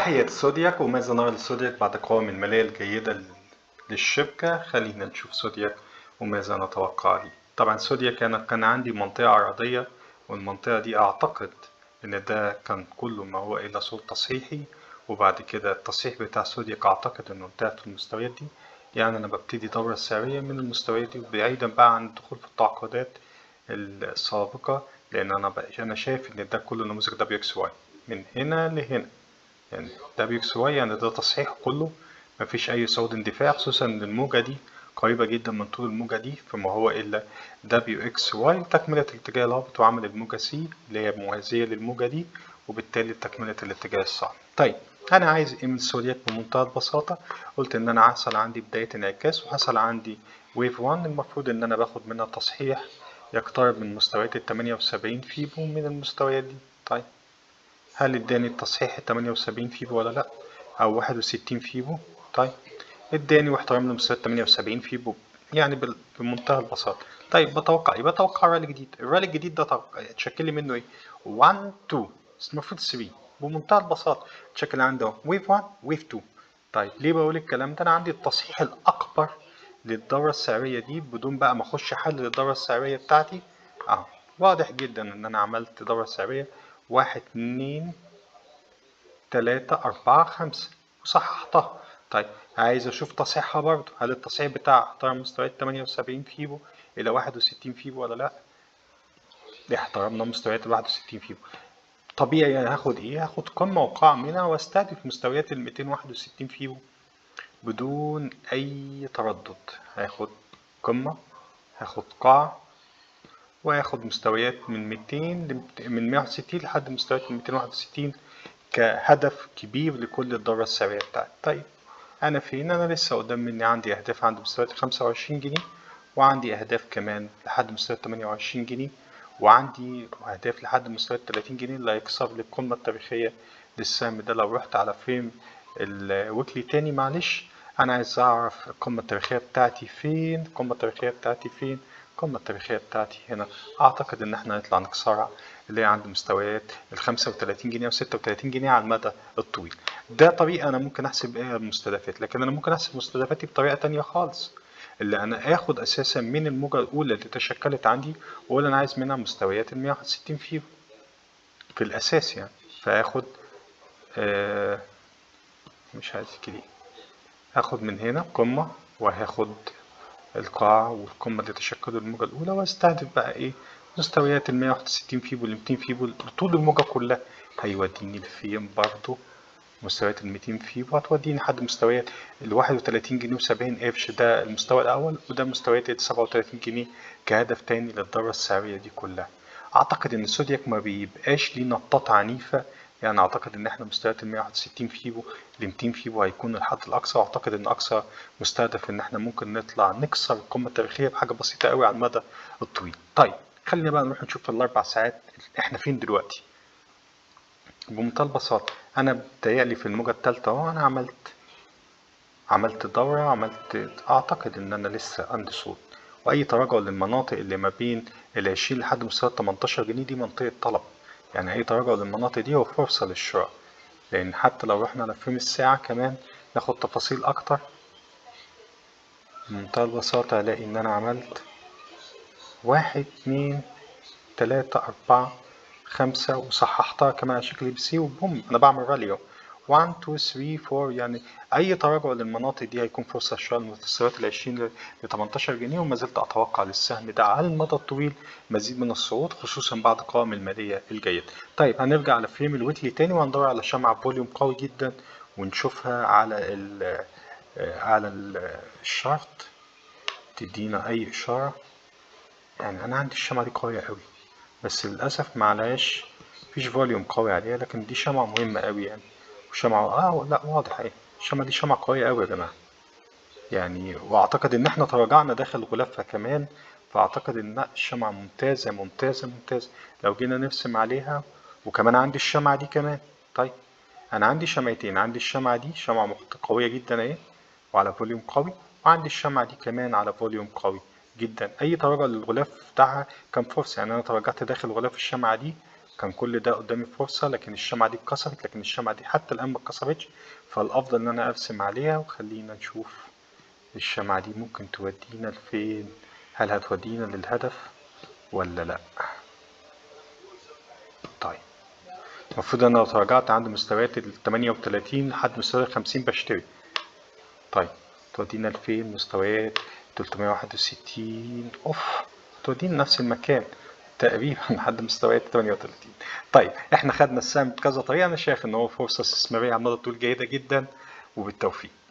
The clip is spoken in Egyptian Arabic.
تحية السودياك وماذا نرى للسودياك بعد قوائم المالية الجيدة للشركة خلينا نشوف سودياك وماذا نتوقع ليه طبعا سودياك أنا كان عندي منطقة عرضية والمنطقة دي أعتقد إن ده كان كله ما هو إلا صوت تصحيحي وبعد كده التصحيح بتاع سودياك أعتقد إنه انتهى في المستويات دي يعني أنا ببتدي دورة سعرية من المستويات دي بعيدا بقى عن الدخول في التعاقدات السابقة لأن أنا بقى أنا شايف إن ده كله نموذج دبليو إكس واي من هنا لهنا يعني دبليو إكس واي يعني ده تصحيح كله مفيش أي صعود اندفاع خصوصا إن الموجة دي قريبة جدا من طول الموجة دي فما هو إلا دبليو إكس واي تكملة الاتجاه الهابط وعمل الموجة سي اللي هي موازية للموجة دي وبالتالي تكملة الاتجاه الصعب طيب أنا عايز إيه من السودياك بمنتهى البساطة قلت إن أنا حصل عندي بداية انعكاس وحصل عندي ويف 1 المفروض إن أنا باخد منها تصحيح يقترب من مستويات ال 78 فيبو من المستويات دي طيب هل اداني التصحيح ال 78 فيبو ولا لأ أو 61 فيبو طيب اداني واحترام لمستويات 78 فيبو يعني بمنتهى البساطة طيب بتوقع ايه بتوقع رالي جديد الرالي الجديد ده اتشكل لي منه ايه 1 2 المفروض 3 بمنتهى البساطة اتشكل عندي ويف 1 ويف 2 طيب ليه بقول الكلام ده انا عندي التصحيح الاكبر للدورة السعرية دي بدون بقى ما اخش حل للدورة السعرية بتاعتي اهو واضح جدا ان انا عملت دورة سعرية واحد اتنين تلاتة أربعة خمسة وصححتها طيب عايز أشوف تصحيحها برضه هل التصحيح بتاع احترم مستويات 78 فيبو إلى 61 فيبو ولا لأ؟ احترمنا مستويات ال 61 فيبو طبيعي يعني هاخد إيه؟ هاخد قمة وقاع منها واستهدف مستويات ال 261 فيبو بدون أي تردد هاخد قمة هاخد قاع وهاخد مستويات من 200 من 160 لحد مستويات 261 كهدف كبير لكل الدورة السعرية بتاعتي طيب أنا فين؟ أنا لسه قدام مني عندي أهداف عند مستويات 25 جنيه وعندي أهداف كمان لحد مستويات 28 جنيه وعندي أهداف لحد مستويات 30 جنيه اللي هيكسر لي القمة التاريخية للسهم ده لو رحت على فريم الويكلي تاني معلش أنا عايز أعرف القمة التاريخية بتاعتي فين القمة التاريخية بتاعتي فين القمة التاريخية بتاعتي هنا أعتقد إن إحنا نطلع نكسرها اللي هي عند مستويات ال 35 جنيه و 36 جنيه على المدى الطويل ده طريقة أنا ممكن أحسب بيها المستهدفات لكن أنا ممكن أحسب مستهدفاتي بطريقة تانية خالص اللي أنا آخد أساسا من الموجة الأولى اللي تشكلت عندي وأقول أنا عايز منها مستويات ال 161 فيبو في الأساس يعني فآخد آه مش عايز كده هاخد من هنا قمة وهاخد القاع والقمة اللي تشكلوا الموجة الأولى واستهدف بقى إيه مستويات ال 161 فيبو ال 200 فيبو طول الموجة كلها هيوديني لفين برضو مستويات ال 200 فيبو هتوديني لحد مستويات ال 31 جنيه و70 قرش ده المستوى الأول وده مستويات ال 37 جنيه كهدف تاني للدورة السعرية دي كلها أعتقد إن السودياك ما بيبقاش ليه نطات عنيفة يعني أعتقد إن إحنا مستويات ال 161 فيبو ل 200 فيبو هيكون الحد الأقصى وأعتقد إن أقصى مستهدف إن إحنا ممكن نطلع نكسر القمة التاريخية بحاجة بسيطة قوي على المدى الطويل. طيب خلينا بقى نروح نشوف في الأربع ساعات إحنا فين دلوقتي. بمنتهى البساطة أنا بتهيألي في الموجة التالتة أهو أنا عملت عملت دورة عملت أعتقد إن أنا لسه عندي صوت وأي تراجع للمناطق اللي ما بين ال 20 لحد مستوى 18 جنيه دي منطقة طلب يعني أي تراجع للمناطق دي هو فرصة للشراء لأن حتى لو رحنا على فريم الساعة كمان ناخد تفاصيل أكتر بمنتهى البساطة هلاقي إن أنا عملت واحد اتنين تلاتة أربعة خمسة وصححتها كمان على شكل بي سي وبوم أنا بعمل رالي أهو 1 2 3 4 يعني أي تراجع للمناطق دي هيكون فرصة شراء المستويات ال 20 ل 18 جنيه وما زلت أتوقع للسهم ده على المدى الطويل مزيد من الصعود خصوصا بعد القوائم المالية الجيدة. طيب هنرجع على فريم الويكلي تاني وهندور على شمعة فوليوم قوي جدا ونشوفها على ال على الشارت تدينا أي إشارة يعني أنا عندي الشمعة دي قوية أوي بس للأسف معلهاش مفيش فوليوم قوي عليها لكن دي شمعة مهمة أوي يعني وشمعة اه لا واضح اهي الشمعة دي شمعة قوية أوي يا جماعة يعني وأعتقد إن إحنا تراجعنا داخل غلافها كمان فأعتقد إن لا الشمعة ممتازة ممتازة ممتازة لو جينا نرسم عليها وكمان عندي الشمعة دي كمان طيب أنا عندي شمعتين عندي الشمعة دي شمعة قوية جدا أهي وعلى فوليوم قوي وعندي الشمعة دي كمان على فوليوم قوي جدا أي تراجع للغلاف بتاعها كان فرصة يعني أنا تراجعت داخل غلاف الشمعة دي كان كل ده قدامي فرصة لكن الشمعة دي اتكسرت لكن الشمعة دي حتى الآن ما اتكسرتش فالأفضل إن أنا أرسم عليها وخلينا نشوف الشمعة دي ممكن تودينا لفين هل هتودينا للهدف ولا لأ طيب المفروض أنا لو تراجعت عند مستويات ال 38 لحد مستوى ال 50 بشتري طيب تودينا لفين مستويات 361 أوف تودينا نفس المكان تقريبا لحد مستويات 38 طيب احنا خدنا السهم بكذا طريقة أنا شايف إن هو فرصة استثمارية على المدى الطويل جيدة جدا وبالتوفيق